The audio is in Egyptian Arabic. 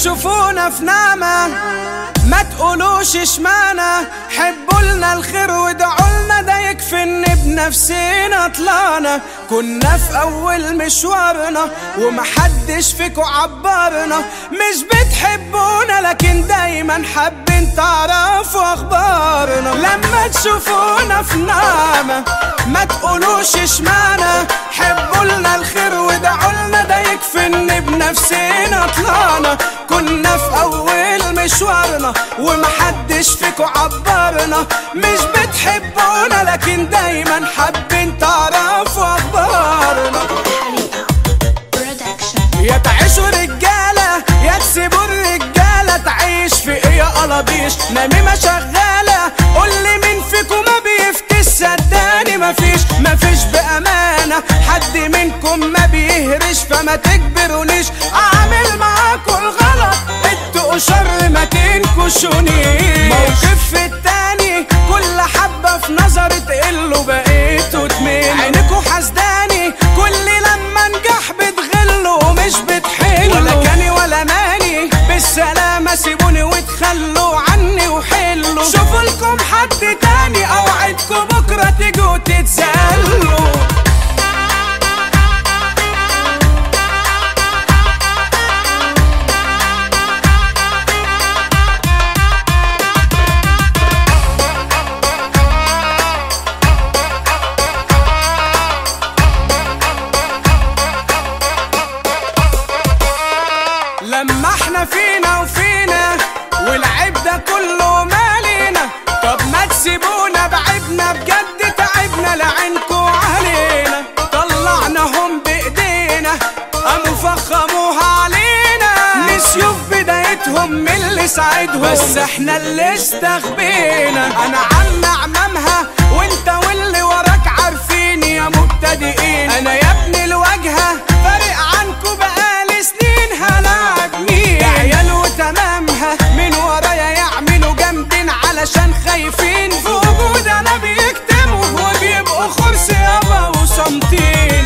تشوفونا في نعمة ما تقولوش اشمعنى حبوا لنا الخير وادعوا لنا ده يكفي ان بنفسنا طلعنا كنا في اول مشوارنا ومحدش فيكو عبرنا مش بتحبونا لكن دايما حابين تعرفوا اخبارنا لما تشوفونا في نعمة ما تقولوش اشمعنى حبوا لنا الخير وادعوا لنا ده يكفي ان بنفسنا طلعنا كنا في اول مشوارنا ومحدش فيكو عبرنا مش بتحبونا لكن دايما حابين تعرفوا اخبارنا Production. يا تعيشوا رجالة يا تسيبوا الرجالة تعيش في ايه يا قلبيش نميمة شغالة قولي مين فيكم ما بيفتش صدقني مفيش مفيش بأمانة حد منكم ما بيهرش فما تجبرونيش اعمل معاكم الغلط انتوا شر ما تنكشونيش موقف في التاني كل حبة في نظري تقلوا بقيتوا تميل عينكوا حسداني كل لما انجح بتغلوا مش بتحلوا ولا كاني ولا ماني بالسلامة سيبوني وتخلوا عني وحلوا شوفوا لكم حد تاني اوعدكم بكرة تيجوا تتسلوا لما احنا فينا وفينا والعيب ده كله مالينا طب ما تسيبونا بعدنا بجد تعبنا لعينكوا علينا طلعناهم بايدينا قاموا فخموها علينا نسيوا في بدايتهم من اللي ساعدهم بس احنا اللي استخبينا انا عم عمامها وانت واللي وراك عارفين يا مبتدئين انا يا ابني الواجهه فارق عنكوا بقالي سنين هلاعب مين يا عيال وتمامها من ورايا يعملوا جامدين علشان خايفين في وجود انا بيكتموا وبيبقوا خرس يابا وصامتين